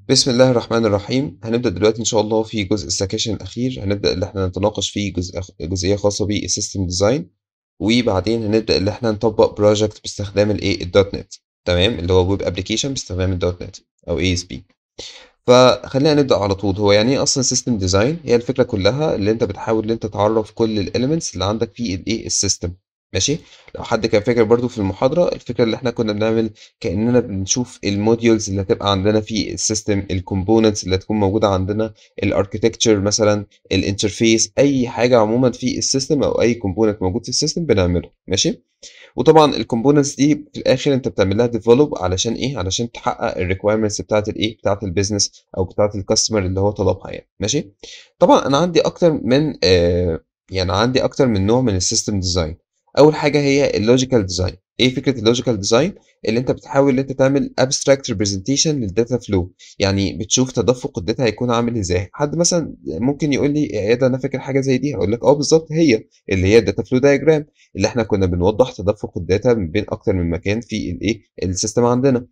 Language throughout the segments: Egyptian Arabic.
بسم الله الرحمن الرحيم هنبدأ دلوقتي إن شاء الله في جزء السكاشن الأخير هنبدأ اللي احنا نتناقش فيه جزء جزئية خاصة بالسيستم ديزاين وبعدين هنبدأ اللي احنا نطبق بروجكت باستخدام الايه الدوت نت تمام اللي هو ويب ابلكيشن باستخدام الدوت نت أو اي اس بي فخلينا نبدأ على طول هو يعني ايه اصلا سيستم ديزاين هي الفكرة كلها اللي انت بتحاول ان انت تعرف كل الاليمنتس اللي عندك في الايه السيستم ماشي لو حد كان فاكر برضو في المحاضرة الفكرة اللي احنا كنا بنعمل كأننا بنشوف الموديولز اللي هتبقى عندنا في السيستم الكومبوننتس اللي هتكون موجودة عندنا الاركتكتشر مثلا الانترفيس اي حاجة عموما في السيستم او اي كومبوننت موجود في السيستم بنعمله ماشي وطبعا الكومبوننتس دي في الاخر انت بتعمل لها ديفلوب علشان ايه علشان تحقق الريكويرمنتس بتاعت الايه بتاعت البيزنس او بتاعت الكاستمر اللي هو طلبها يعني ماشي طبعا انا عندي اكتر من آه يعني عندي اكتر من نوع من السيستم ديزاين اول حاجه هي اللوجيكال ديزاين ايه فكره اللوجيكال ديزاين اللي انت بتحاول ان انت تعمل abstract representation للداتا فلو يعني بتشوف تدفق الداتا هيكون عامل ازاي حد مثلا ممكن يقول لي ايه ده انا فاكر حاجه زي دي هقول لك اه بالظبط هي اللي هي الداتا فلو دايجرام اللي احنا كنا بنوضح تدفق الداتا من بين اكتر من مكان في الايه السيستم عندنا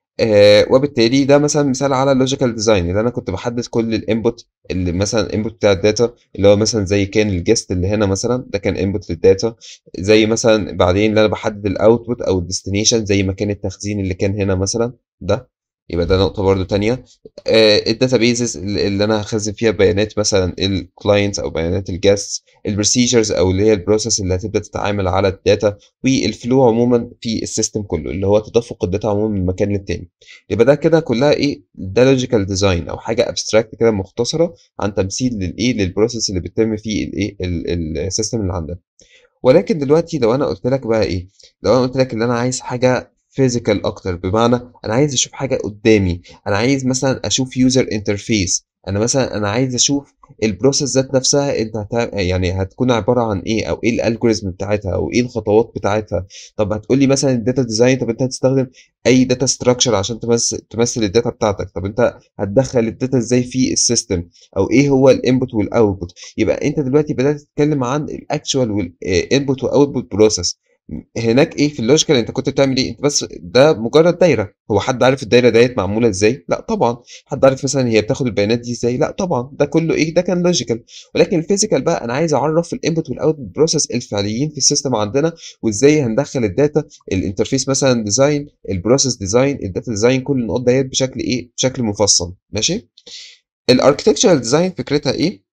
آه وبالتالي ده مثلا مثال على اللوجيكال ديزاين اللي انا كنت بحدد كل الانبوت اللي مثلا الانبوت بتاع الداتا اللي هو مثلا زي كان الجست اللي هنا مثلا ده كان انبوت للداتا زي مثلا بعدين اللي انا بحدد الاوتبوت او الديستنيشن زي مكان التخزين اللي كان هنا مثلا ده يبقى ده نقطة برضو تانية الداتابيزز اللي أنا هخزن فيها بيانات مثلا الكلاينتس أو بيانات الجاست البروسيجرز أو اللي هي البروسيس اللي هتبدأ تتعامل على الداتا والفلو عموما في السيستم كله اللي هو تدفق الداتا عموما من مكان للتاني يبقى ده كده كلها إيه ده لوجيكال ديزاين أو حاجة ابستراكت كده مختصرة عن تمثيل للإيه للبروسيس اللي بتتم في الإيه السيستم اللي عندنا ولكن دلوقتي لو أنا قلت لك بقى إيه لو أنا قلت لك إن أنا عايز حاجة فيزيكال اكتر بمعنى انا عايز اشوف حاجه قدامي انا عايز مثلا اشوف يوزر انترفيس انا مثلا انا عايز اشوف البروسيس ذات نفسها انت هت... يعني هتكون عباره عن ايه او ايه الالجوريزم بتاعتها او ايه الخطوات بتاعتها طب هتقول لي مثلا الداتا ديزاين طب انت هتستخدم اي داتا ستراكشر عشان تمثل تمثل الداتا بتاعتك طب انت هتدخل الداتا ازاي في السيستم او ايه هو الانبوت والاوتبوت يبقى انت دلوقتي بدات تتكلم عن الاكشوال والانبوت واوتبوت بروسيس هناك ايه في اللوجيكال انت كنت بتعمل ايه انت بس ده مجرد دايره هو حد عارف الدايره ديت معموله ازاي لا طبعا حد عارف مثلا هي بتاخد البيانات دي ازاي لا طبعا ده كله ايه ده كان لوجيكال ولكن الفيزيكال بقى انا عايز اعرف الانبوت والاوتبوت بروسيس الفعليين في السيستم عندنا وازاي هندخل الداتا الانترفيس مثلا ديزاين البروسيس ديزاين الداتا ديزاين كل النقط ديت بشكل ايه بشكل مفصل ماشي الاركتكتشرال ديزاين فكرتها ايه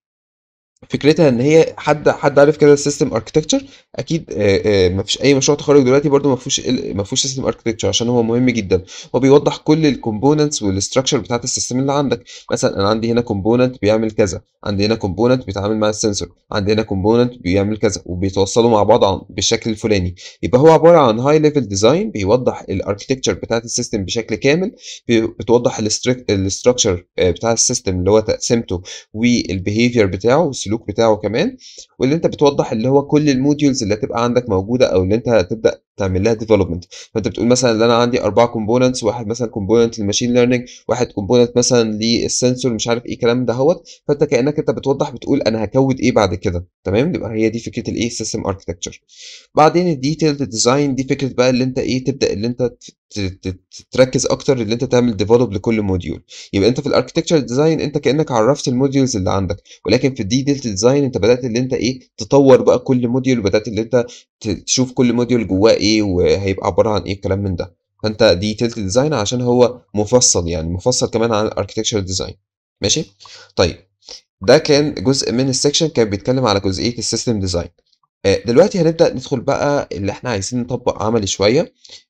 فكرتها ان هي حد حد عارف كده السيستم اركتكتشر اكيد ما فيش اي مشروع تخرج دلوقتي برده ما فيهوش ما فيهوش سيستم اركتكتشر عشان هو مهم جدا هو بيوضح كل الكومبوننتس والاستراكشر بتاعت السيستم اللي عندك مثلا انا عندي هنا كومبوننت بيعمل كذا عندي هنا كومبوننت بيتعامل مع السنسور عندي هنا كومبوننت بيعمل كذا وبيتوصلوا مع بعض بالشكل الفلاني يبقى هو عباره عن هاي ليفل ديزاين بيوضح الاركتكتشر بتاعت السيستم بشكل كامل بتوضح الاستراكشر بتاع السيستم اللي هو تقسيمته والبيهيفير بتاعه والسلوك بتاعه كمان واللي انت بتوضح اللي هو كل الموديولز اللي هتبقى عندك موجوده او اللي انت هتبدا تعمل لها ديفلوبمنت فانت بتقول مثلا ان انا عندي اربعه كومبوننتس واحد مثلا كومبوننت للماشين ليرنينج واحد كومبوننت مثلا للسنسور مش عارف ايه الكلام دهوت فانت كانك انت بتوضح بتقول انا هكود ايه بعد كده تمام يبقى هي دي فكره الايه سيستم اركتكتشر بعدين الديتيلد ديزاين دي فكره بقى اللي انت ايه تبدا اللي انت تركز اكتر اللي انت تعمل ديفلوب لكل موديول يبقى انت في الاركتكتشر ديزاين انت كانك عرفت الموديولز اللي عندك ولكن في الديتيلد ديزاين انت بدات اللي انت ايه تطور بقى كل موديول وبدات اللي انت تشوف كل موديول جواه ايه وهيبقى عباره عن ايه الكلام من ده فانت ديتيلد ديزاين عشان هو مفصل يعني مفصل كمان عن الاركتكتشر ديزاين ماشي طيب ده كان جزء من السكشن كان بيتكلم على جزئيه السيستم ديزاين دلوقتي هنبدا ندخل بقى اللي احنا عايزين نطبق عملي شويه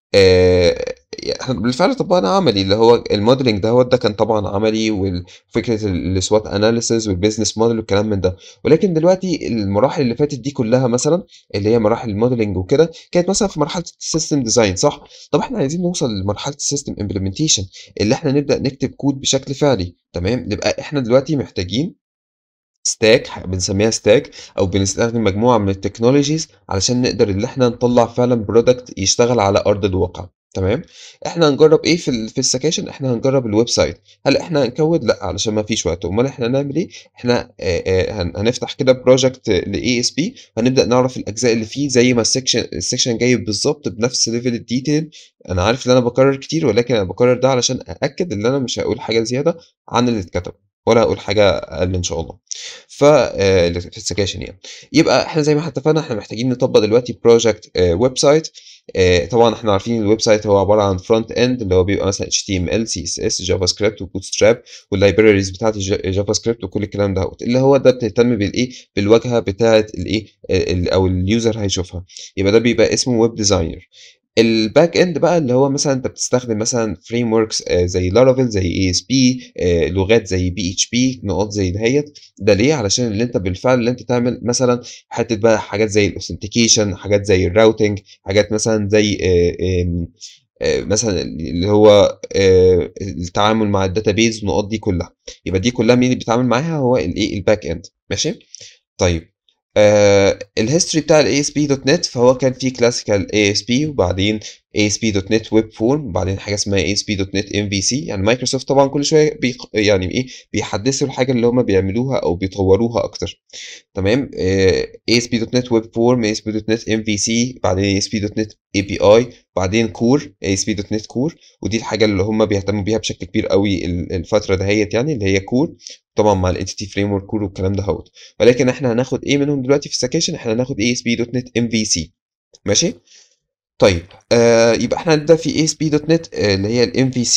احنا بالفعل طبقنا عملي اللي هو الموديلنج ده هو ده كان طبعا عملي وفكره السوات اناليسيز والبيزنس موديل والكلام من ده ولكن دلوقتي المراحل اللي فاتت دي كلها مثلا اللي هي مراحل الموديلنج وكده كانت مثلا في مرحله السيستم ديزاين صح طب احنا عايزين نوصل لمرحله السيستم امبلمنتيشن اللي احنا نبدا نكتب كود بشكل فعلي تمام نبقى احنا دلوقتي محتاجين ستاك بنسميها ستاك او بنستخدم مجموعه من التكنولوجيز علشان نقدر ان احنا نطلع فعلا برودكت يشتغل على ارض الواقع تمام، إحنا هنجرّب إيه في ال في السكاشن، إحنا هنجرّب الويب سايت، هل إحنا هنكوّد؟ لأ، علشان ما فيش وقت، أُمّال إحنا هنعمل إيه، إحنا آآ آآ هن هنفتح كده project لASP هنبدأ نعرف الأجزاء اللي فيه زي ما السكشن السكشن جاي بالضبط بنفس level الdetail أنا عارف إن أنا باكرّر كتير ولكن أنا باكرّر ده علشان أأكد إن أنا مش هاقول حاجة زيادة عن اللي اتكتب، ولا هاقول حاجة أقل إن شاء الله. ف آآ ال في السكاشن يعني. يبقى إحنا زي ما إحنا اتفقنا إحنا محتاجين نطبّق دلوقتي project آآ web site آآ طبعًا إحنا عارفين الويب سايت هو عبارة عن front end اللي هو بيبقى مثلًا HTML، CSS، JavaScript وbootstrap والlibraries بتاعة الج JavaScript وكل الكلام دوّة، اللي هو ده بتهتم بالإيه، بالواجهة بتاعة الإيه، آآ ال أو الuser هيشوفها، يبقى ده بيبقى اسمه web designer. الback end بقى اللي هو مثلًا أنت بتستخدم مثلًا frameworks آآ زي Laravel، زي ASP، آآ لغات زي PHP، نقاط زي دهيّة، ده ليه، علشان اللي أنت بالفعل اللي أنت تعمل مثلًا حتّة بقى حاجات زي الauthentication، حاجات زي الrouting، حاجات مثلًا زي آآ آمم آآ مثلًا اللي هو آآ التعامل مع الdatabase النقاط دي كلّها، يبقى دي كلّها مين اللي بيتعامل معاها، هو الإيه، الback end ماشي؟ طيب آآ الhistory بتاع الASP.NET فهو كان في classical ASP وبعدين ASP.NET web form وبعدين حاجة اسمها ASP.NET MVC يعني مايكروسوفت طبعًا كل شوية بيق يعني إيه، بيحدّثوا الحاجة اللي هُم بيعملوها أو بيطوّروها أكتر تمام، آآ ASP.NET web form، ASP.NET MVC بعدين ASP.NET API بعدين core ASP.NET core ودي الحاجة اللي هُم بيهتموا بيها بشكل كبير أوي ال الفترة دهيّة يعني اللي هي core طبعًا مع الentity framework core والكلام دهوّة، ولكن إحنا هناخد إيه منهم دلوقتي في السكاشن، إحنا هناخد ASP.NET MVC ماشي؟ طيب آآ يبقى إحنا هنبدأ في ASP.NET اللي هي الMVC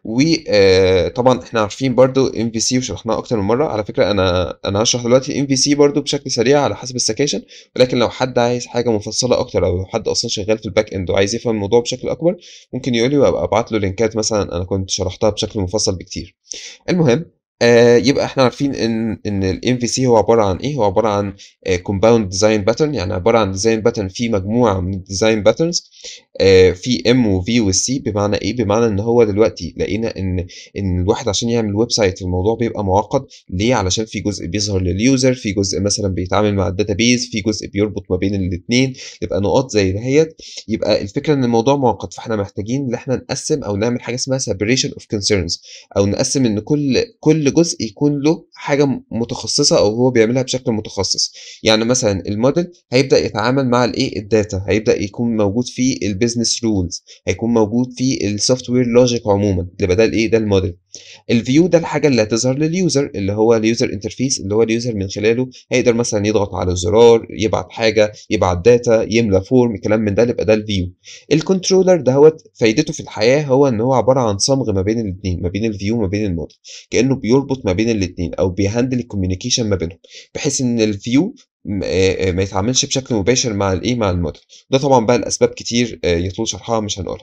وآآ طبعًا إحنا عارفين برضه MVC وشرحناها أكتر من مرّة، على فكرة أنا أنا هاشرح دلوقتي الMVC برضه بشكل سريع على حسب السكاشن، ولكن لو حد عايز حاجة مفصّلة أكتر أو لو حد أصلًا شغّال في الback end وعايز يفهم الموضوع بشكل أكبر، ممكن يقول لي وأبقى أبعت له لينكات مثلًا أنا كنت شرحتها بشكل مفصّل بكتير. المهم آآ يبقى إحنا عارفين إن إن الMVC هو عبارة عن إيه، هو عبارة عن آآ compound design pattern يعني عبارة عن design pattern فيه مجموعة من الdesign patterns آآ في M وV وC بمعنى إيه، بمعنى إن هو دلوقتي لقينا إن إن الواحد عشان يعمل web site الموضوع بيبقى معقّد، ليه، علشان في جزء بيظهر للuser في جزء مثلًا بيتعامل مع الdatabase في جزء بيربط ما بين الاتنين، يبقى نقاط زي دهيّة، يبقى الفكرة إن الموضوع معقّد، فإحنا محتاجين إن إحنا نقسّم أو نعمل حاجة اسمها separation of concerns أو نقسّم إن كل كل جزء يكون له حاجة م متخصصة أو هو بيعملها بشكل متخصص، يعني مثلًا الmodel هيبدأ يتعامل مع الإيه، الdata هيبدأ يكون موجود فيه الbusiness rules هيكون موجود فيه الsoftware logic عمومًا، يبقى ده الإيه، ده الmodel. الview ده الحاجة اللي هتظهر للuser اللي هو الuser interface اللي هو الuser من خلاله هيقدر مثلًا يضغط على زرار، يبعت حاجة، يبعت data، يملى form كلام من ده، يبقى ده الview. الcontroller دهوّة فايدته في الحياة هو إن هو عبارة عن صمغ ما بين الاتنين، ما بين الview وما بين الmodel كإنه بيربط ما بين الاتنين أو بيhandle الcommunication ما بينهم، بحيث إن الview م آآ ما يتعاملش بشكل مباشر مع الإيه، مع الmodel. ده طبعًا بقى لأسباب كتير آآ يطول شرحها مش هنقولها.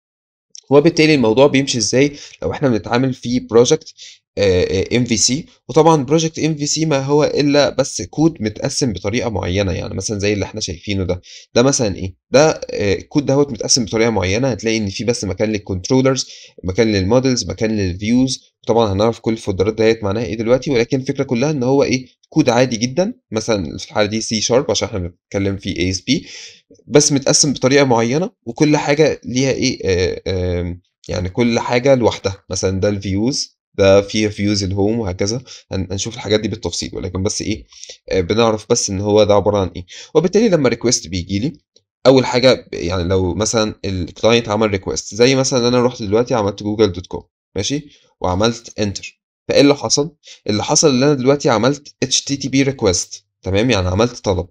وبالتالي الموضوع بيمشي إزاي لو إحنا بنتعامل في project آآ MVC وطبعًا project MVC ما هو إلا بس كود متقسّم بطريقة معيّنة، يعني مثلًا زي اللي إحنا شايفينه ده، ده مثلًا إيه، ده آآ الكود دهوّة متقسّم بطريقة معيّنة، هتلاقي إن في بس مكان للcontrollers مكان للmodels مكان للviews طبعًا هنعرف كل الفولدرات دهيّة معناها إيه دلوقتي، ولكن الفكرة كلّها إن هو إيه، كود عادي جدًا مثلًا في الحالة دي C sharp عشان إحنا بنتكلّم في ASP بس متقسّم بطريقة معيّنة وكل حاجة ليها إيه، آآ آمم يعني كل حاجة لوحدها، مثلًا ده الviews ده فيه views الhome وهكذا، هن هنشوف الحاجات دي بالتفصيل، ولكن بس إيه، آآ بنعرف بس إن هو ده عبارة عن إيه. وبالتالي لمّا request بييجي لي، أول حاجة ب يعني لو مثلًا الclient عمل request زي مثلًا أنا رُحت دلوقتي عملت google.com ماشي، وعملت enter فإيه اللي حصل؟ اللي حصل إن أنا دلوقتي عملت HTTP request تمام، يعني عملت طلب.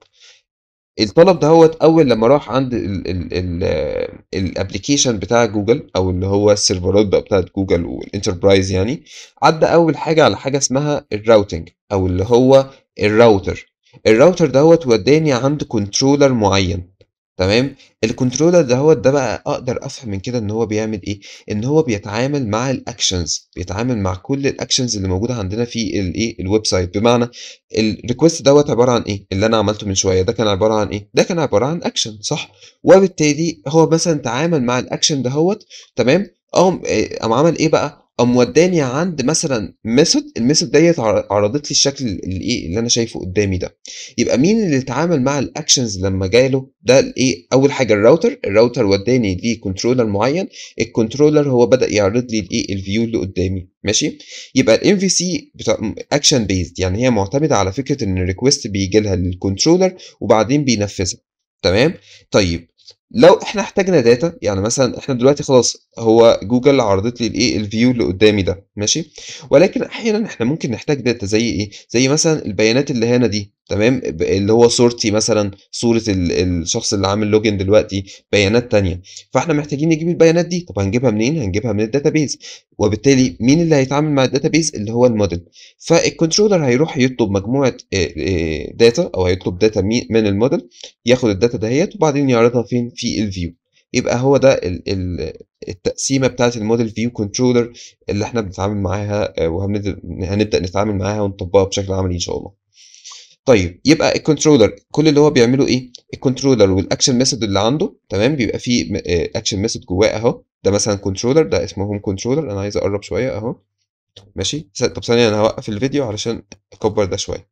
الطلب دهوّة أول لمّا راح عند ال ال ال الapplication بتاع جوجل أو اللي هو السيرفرات بقى بتاعة جوجل والenterprise يعني، عدّى أول حاجة على حاجة اسمها الrouting أو اللي هو الراوتر. الراوتر دهوّة ودّاني عند controller معيّن تمام، الcontroller دهوّة ده بقى أقدر أفهم من كده إن هو بيعمل إيه، إن هو بيتعامل مع الactions بيتعامل مع كل الactions اللي موجودة عندنا في الإيه، الweb site بمعنى الrequest دوّة عبارة عن إيه، اللي أنا عملته من شوية ده كان عبارة عن إيه، ده كان عبارة عن action صح، وبالتالي هو مثلًا تعامل مع الaction دهوّة تمام، قام آآ قام عمل إيه بقى، قام ودّاني عند مثلًا method الmethod ديّة ع عرضت لي الشكل الإيه، اللي أنا شايفه قدّامي ده. يبقى مين اللي اتعامل مع الactions لمّا جاله؟ ده الإيه، أول حاجة الراوتر، الراوتر ودّاني لcontroller معيّن، الcontroller هو بدأ يعرض لي الإيه، الview اللي قدّامي ماشي؟ يبقى الMVC بتاع م action based يعني هي معتمدة على فكرة إن الrequest بييجي لها للcontroller وبعدين بينفذها تمام؟ طيب لو إحنا احتاجنا data يعني مثلًا إحنا دلوقتي خلاص هو جوجل عرضت لي الإيه، الview اللي قدّامي ده ماشي؟ ولكن أحيانًا إحنا ممكن نحتاج data زي إيه، زي مثلًا البيانات اللي هنا دي تمام؟ ب اللي هو صورتي مثلًا، صورة ال الشخص اللي عامل login دلوقتي، بيانات تانية، فإحنا محتاجين نجيب البيانات دي، طب هنجيبها منين؟ هنجيبها من الdatabase وبالتالي مين اللي هيتعامل مع الdatabase؟ اللي هو الmodel فالcontroller هيروح يطلب مجموعة آآ آآ data أو هيطلب data مي من الmodel ياخد الdata دهيّة وبعدين يعرضها فين؟ في الview يبقى هو ده ال ال التقسيمة بتاعة الmodel view controller اللي إحنا بنتعامل معاها آآ وهنبد هنبدأ نتعامل معاها ونطبّقها بشكل عملي إن شاء الله. طيب يبقى الcontroller كل اللي هو بيعمله إيه، الcontroller والaction method اللي عنده تمام، بيبقى في م آآ action method جواه أهو، ده مثلًا controller ده اسمه home controller أنا عايز أقرّب شوية أهو ماشي؟ ث طب ثانية أنا هاوقّف الفيديو علشان أكبّر ده شوية.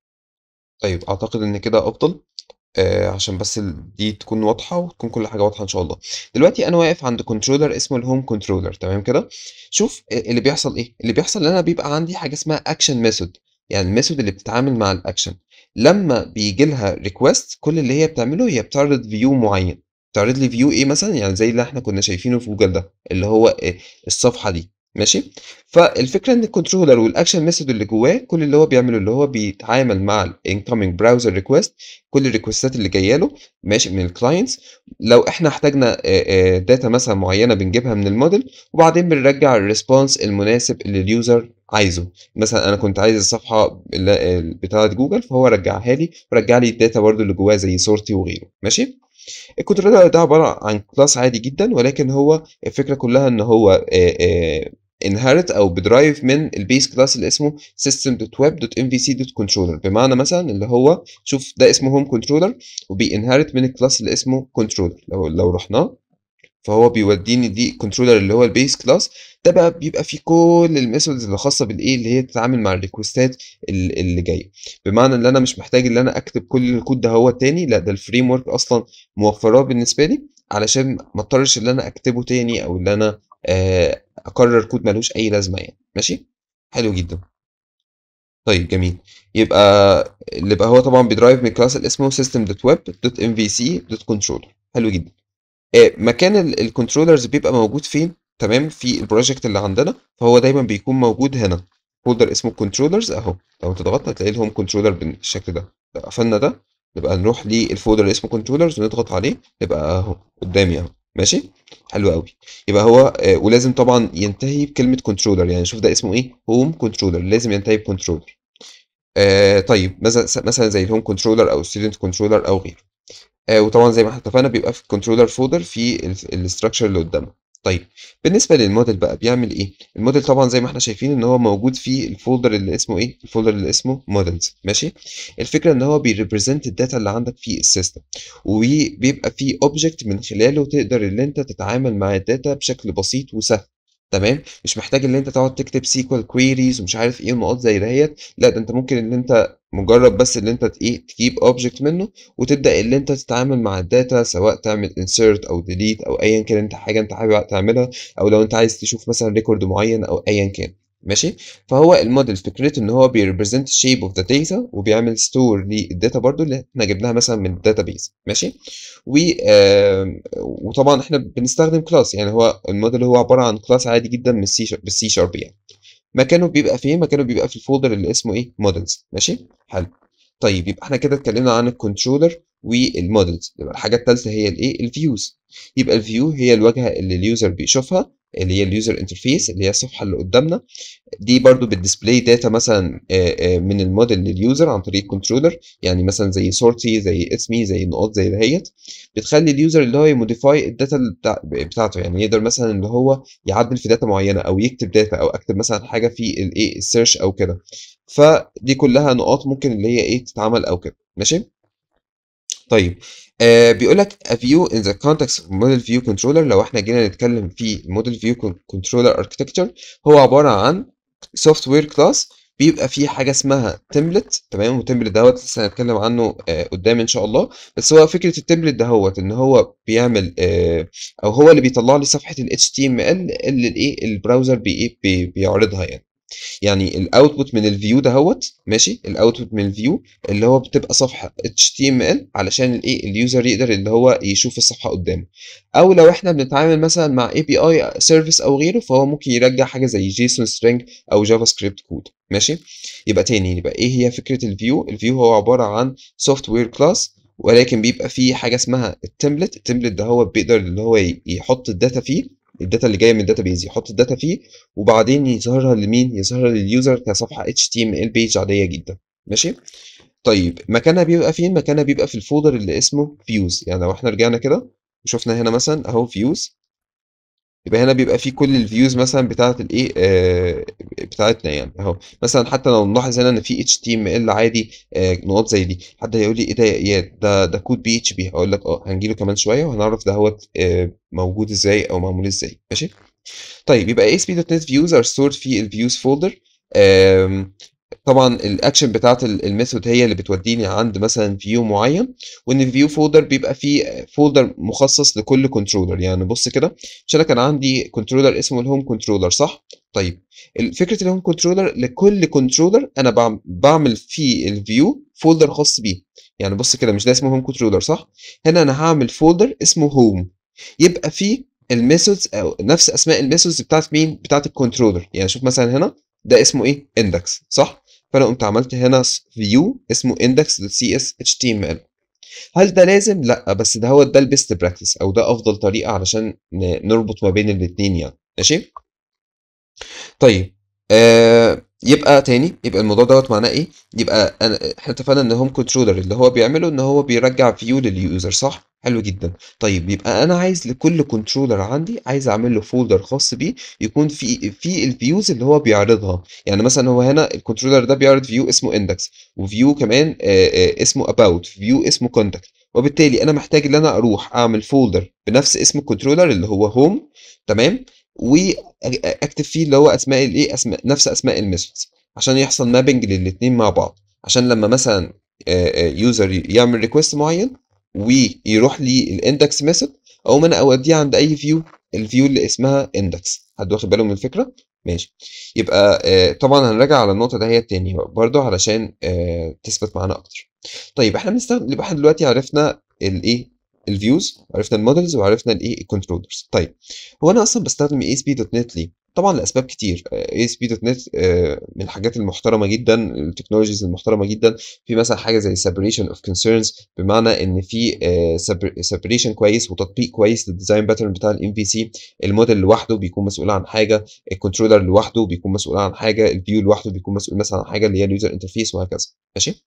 طيب أعتقد إن كده أفضل آآ عشان بس ال دي تكون واضحة وتكون كل حاجة واضحة إن شاء الله. دلوقتي أنا واقف عند controller اسمه الhome controller تمام كده؟ شوف أ اللي بيحصل إيه، اللي بيحصل إن أنا بيبقى عندي حاجة اسمها action method يعني الmethod اللي بتتعامل مع الaction لمّا بييجي لها request كل اللي هي بتعمله هي بتعرض view معيّن، بتعرض لي view إيه مثلًا؟ يعني زي اللي إحنا كنا شايفينه في جوجل ده، اللي هو آآ الصفحة دي ماشي؟ فالفكرة إن الcontroller والaction method اللي جواه كل اللي هو بيعمله اللي هو بيتعامل مع الincoming browser request كل الريكوستات اللي جاية له ماشي من الclients لو إحنا احتاجنا آآ آآ data مثلًا معيّنة بنجيبها من الmodel وبعدين بنرجّع الresponse المناسب اللي الuser عايزه، مثلًا أنا كنت عايز الصفحة ال ال بتاعة جوجل فهو رجّعها لي ورجّع لي الdata برضه اللي جواها زي صورتي وغيره ماشي؟ الcontroller ده عبارة عن class عادي جدًا ولكن هو الفكرة كلّها إن هو آآ آآ inherit أو بدرايف من الbase class اللي اسمه system.web.mvc.controller بمعنى مثلًا اللي هو شوف ده اسمه home controller وبيinherit من الclass اللي اسمه controller لو لو رُحنا فهو بيودّيني دي controller اللي هو الbase class ده بقى بيبقى فيه كل الmethods اللي خاصة بالإيه، اللي هي تتعامل مع الريكوستات ال اللي جاية، بمعنى إن أنا مش محتاج اللي أنا أكتب كل الكود دهوّة تاني لأ ده الframework أصلًا موفّراه بالنسبة لي علشان ما اضطرش اللي أنا أكتبه تاني أو اللي أنا آآ أكرّر كود ما لوش أي لازمة يعني ماشي؟ حلو جدًا. طيب جميل، يبقى اللي يبقى هو طبعًا بدرايف من الclass اللي اسمه system.web.mvc.controller حلو جدًا. آآ مكان ال الcontrollers بيبقى موجود فين تمام، في الproject اللي عندنا فهو دايمًا بيكون موجود هنا folder اسمه controllers أهو، لو أنت ضغطت هتلاقي الhome controller بالشكل ده، لو قفلنا ده نبقى نروح للfolder اللي اسمه controllers ونضغط عليه يبقى أهو قدّامي أهو ماشي؟ حلو أوي، يبقى هو آآ ولازم طبعًا ينتهي بكلمة controller يعني شوف ده اسمه إيه home controller لازم ينتهي بcontroller. آآ طيب مثلًا س مثلًا زي الhome controller أو الstudent controller أو غيره. آآ وطبعًا زي ما إحنا اتفقنا بيبقى في الcontroller folder في ال الstructure اللي قدّامنا. طيب بالنسبة للmodel بقى بيعمل إيه؟ الmodel طبعًا زي ما إحنا شايفين إن هو موجود في الfolder اللي اسمه إيه، الfolder اللي اسمه models ماشي؟ الفكرة إن هو بيrepresent الdata اللي عندك في الsystem وبيبقى في object من خلاله تقدر اللي أنت تتعامل مع الdata بشكل بسيط وسهل تمام، مش محتاج اللي أنت تقعد تكتب SQL queries ومش عارف إيه ونقاط زي دهيّة، لأ ده أنت ممكن اللي أنت مجرد بس اللي أنت ت إيه، تجيب object منه وتبدأ اللي أنت تتعامل مع الdata سواء تعمل insert أو delete أو أيًا كان أنت حاجة أنت حابب تعملها أو لو أنت عايز تشوف مثلًا record معيّن أو أيًا كان ماشي؟ فهو الmodel فكرته إن هو بيrepresent shape of the data وبيعمل store للdata برضه اللي إحنا جبناها مثلًا من الdatabase ماشي؟ و آمم وطبعًا إحنا بنستخدم class يعني هو الmodel هو عبارة عن class عادي جدًا من الC بالC sharp يعني. مكانه بيبقى فين؟ مكانه بيبقى في الfolder اللي اسمه إيه models ماشي؟ حلو. طيب يبقى إحنا كده اتكلمنا عن الcontroller والmodels يبقى الحاجة التالتة هي الإيه، الviews يبقى الview هي الواجهة اللي الuser بيشوفها اللي هي الuser interface اللي هي الصفحة اللي قدّامنا، دي برضه بتdisplay data مثلًا آآ آآ من الmodel للuser عن طريق الcontroller يعني مثلًا زي صورتي، زي اسمي، زي النقاط زي دهيّة، بتخلّي الuser اللي هو يmodify الdata ال بتاع بتاعته يعني يقدر مثلًا اللي هو يعدّل في data معيّنة أو يكتب data أو أكتب مثلًا حاجة في الإيه، الsearch أو كده. فدي كلّها نقاط ممكن اللي هي إيه، تتعمل أو كده ماشي؟ طيب آآ بيقول لك a view in the context of model view controller لو إحنا جينا نتكلم في model view con controller architecture هو عبارة عن software class بيبقى فيه حاجة اسمها template تمام، والtemplate دوّة لسه هنتكلم عنه آآ قدّام إن شاء الله، بس هو فكرة الtemplate دهوّة إن هو بيعمل آآ أو هو اللي بيطلّع لي صفحة الHTML اللي الإيه الbrowser بي إيه بي بيعرضها يعني. يعني الoutput من الview دهوّة ماشي، الoutput من الview اللي هو بتبقى صفحة HTML علشان الإيه الuser يقدر اللي هو يشوف الصفحة قدّامه، أو لو إحنا بنتعامل مثلًا مع API service أو غيره فهو ممكن يرجّع حاجة زي JSON string أو JavaScript code ماشي، يبقى تاني يبقى إيه هي فكرة الview الview هو عبارة عن software class ولكن بيبقى فيه حاجة اسمها الtemplate الtemplate دهوّة بيقدر اللي هو ي يحط الdata فيه الdata اللي جاية من الdatabase يحط الdata فيه وبعدين يظهرها لمين، يظهرها للuser كصفحة HTML page عادية جدًا ماشي، طيب مكانها بيبقى فين، مكانها بيبقى في الfolder اللي اسمه views يعني لو إحنا رجعنا كده وشُفنا هنا مثلًا أهو views يبقى هنا بيبقى فيه كل الviews مثلًا بتاعة الإيه آآ بتاعتنا يعني أهو، مثلًا حتى لو نلاحظ هنا إن في HTML عادي آآ نقاط زي دي، حد هيقول لي إيه ده يا إياد ده ده كود PHP هاقول لك آه هنيجي له كمان شوية وهنعرف دهوّة آآ موجود إزاي أو معمول إزاي ماشي، طيب يبقى ASP.NET views are stored في الviews folder آمم طبعًا الaction بتاعة ال الmethod هي اللي بتوديني عند مثلًا view معين، وإن الview folder بيبقى فيه folder مخصص لكل controller يعني بُص كده مش أنا كان عندي controller اسمه الhome controller صح؟ طيب ال فكرة الhome controller لكل controller أنا باعم باعمل في الview folder خاص بيه، يعني بُص كده مش ده اسمه home controller صح؟ هنا أنا هاعمل folder اسمه home يبقى فيه الmethods أو نفس أسماء الmethods بتاعة مين، بتاعة الcontroller يعني شوف مثلًا هنا ده اسمه إيه index صح؟ فأنا قُمت عملت هنا س view اسمه index.cs html هل ده لازم؟ لأ، بس دهوّة ده الbest practice أو ده أفضل طريقة علشان ن نربط ما بين الاتنين يعني ماشي؟ طيب آآ يبقى تاني يبقى الموضوع دوّة معناه إيه، يبقى أنا إحنا اتفقنا إن home controller اللي هو بيعمله إن هو بيرجّع view للuser صح؟ حلو جدًا، طيب يبقى أنا عايز لكل controller عندي عايز أعمل له folder خاص بيه يكون فيه فيه الviews اللي هو بيعرضها، يعني مثلًا هو هنا الcontroller ده بيعرض view اسمه index وview كمان آآ آآ اسمه about view اسمه contact وبالتالي أنا محتاج إن أنا أروح أعمل folder بنفس اسم الcontroller اللي هو home تمام، وأ أكتب فيه اللي هو أسماء الإيه أسماء نفس أسماء الmethods عشان يحصل mapping للاتنين مع بعض، عشان لمّا مثلًا آآ آآ user يعمل request معين ويروح للindex method أقوم أنا أوديه عند أي view الview اللي اسمها index حد واخد باله من الفكرة؟ ماشي، يبقى آآ طبعًا هنراجع على النقطة دهيّة تاني برضه علشان آآ تثبت معانا أكتر. طيب إحنا بنستخدم يبقى إحنا دلوقتي عرفنا الإيه الviews وعرفنا الmodels وعرفنا الإيه الcontrollers طيب هو أنا أصلًا باستخدم ASP.NET ليه؟ طبعًا لأسباب كتير آآ ASP.NET آآ من الحاجات المحترمة جدًا الtechnologies المحترمة جدًا، في مثلًا حاجة زي separation of concerns بمعنى إن في آآ separ separation كويس وتطبيق كويس للdesign pattern بتاع الMVC الmodel لوحده بيكون مسؤول عن حاجة، الcontroller لوحده بيكون مسؤول عن حاجة، الview لوحده بيكون مسؤول مثلًا عن حاجة اللي هي الuser interface وهكذا ماشي؟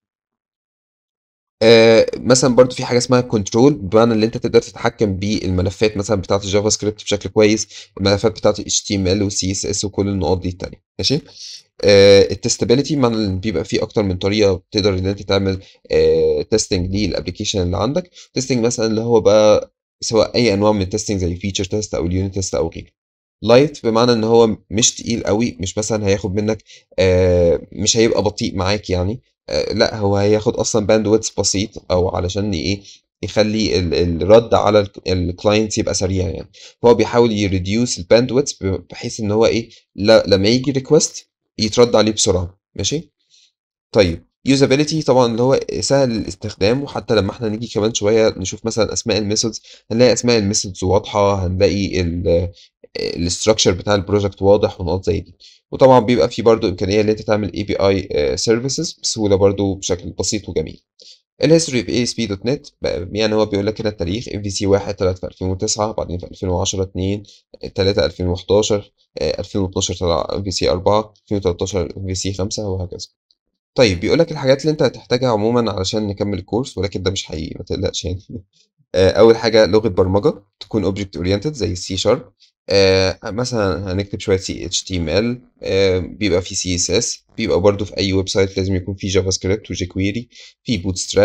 آآ مثلًا برضه في حاجة اسمها control بمعنى اللي أنت تقدر تتحكم بالملفات مثلًا بتاعة الJavaScript بشكل كويس، الملفات بتاعة الHTML والCSS وكل النقاط دي التانية ماشي، آآ الtestability بمعنى إن بيبقى في أكتر من طريقة تقدر إن أنت تعمل آآ testing للapplication اللي عندك، testing مثلًا اللي هو بقى سواء أي أنواع من الtesting زي الfeature test أو الunit test أو غيره. light بمعنى إن هو مش تقيل أوي، مش مثلًا هياخد منك آآ مش هيبقى بطيء معاك يعني، آآ لأ هو هياخد أصلًا bandwidth بسيط أو علشان إيه، يخلّي ال الرد على الك الclient يبقى سريع يعني، فهو بيحاول يreduce الbandwidth ب بحيث إن هو إيه، ل لمّا ييجي request يترد عليه بسرعة ماشي، طيب usability طبعًا اللي هو سهل الاستخدام وحتى لمّا إحنا نيجي كمان شوية نشوف مثلًا أسماء الmethods هنلاقي أسماء الmethods واضحة، هنلاقي ال الstructure بتاع الproject واضح ونقاط زي دي، وطبعًا بيبقى في برضه إمكانية إن أنت تعمل API آآ services بسهولة برضه بشكل بسيط وجميل. الhistory of ASP.NET ب يعني هو بيقول لك هنا التاريخ MVC 1 طلعت في 2009 بعدين في 2010 2 3 2011 آآ 2012 طلع MVC 4 2013 MVC 5 وهكذا. طيب بيقول لك الحاجات اللي أنت هتحتاجها عمومًا علشان نكمل الcourse ولكن ده مش حقيقي ما تقلقش يعني آآ أول حاجة لغة برمجة تكون object oriented زي الC sharp آآ مثلًا هنكتب شوية C HTML آآ بيبقى في CSS بيبقى برضه في أي web site لازم يكون في JavaScript وjQuery في bootstrap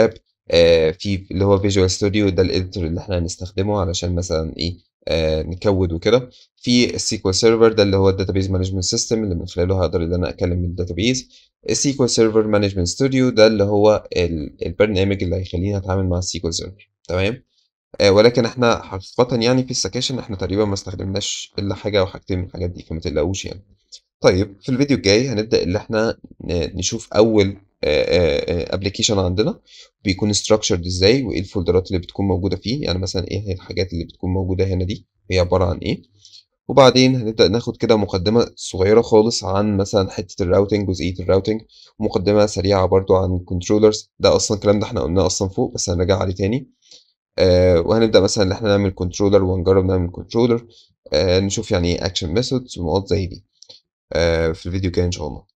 آآ في اللي هو Visual Studio ده الeditor اللي إحنا هنستخدمه علشان مثلًا إيه، آآ نكوّد وكده. في الSQL Server ده اللي هو الdatabase management system اللي من خلاله هاقدر إن أنا أكلم الdatabase. الSQL Server Management Studio ده اللي هو ال البرنامج اللي هيخلّيني أتعامل مع الSQL Server تمام؟ آآ ولكن إحنا حقيقةً يعني في السكاشن إحنا تقريبًا ما استخدمناش إلا حاجة أو حاجتين من الحاجات دي، فما تقلقوش يعني. طيب في الفيديو الجاي هنبدأ اللي إحنا ن نشوف أول آآ آآ application عندنا بيكون structured إزاي، وإيه الفولدرات اللي بتكون موجودة فيه، يعني مثلًا إيه هي الحاجات اللي بتكون موجودة هنا دي، هي عبارة عن إيه. وبعدين هنبدأ ناخد كده مقدمة صغيرة خالص عن مثلًا حتة الrouting جزئية الrouting، ومقدمة سريعة برضه عن الcontrollers ده أصلًا الكلام ده إحنا قلناه أصلًا فوق بس هنراجع عليه تاني. آآ وهنبدأ مثلًا إن إحنا نعمل controller وهنجرب نعمل controller آآ نشوف يعني إيه action methods ونقاط زي دي. آآ في الفيديو الجاي إن شاء الله.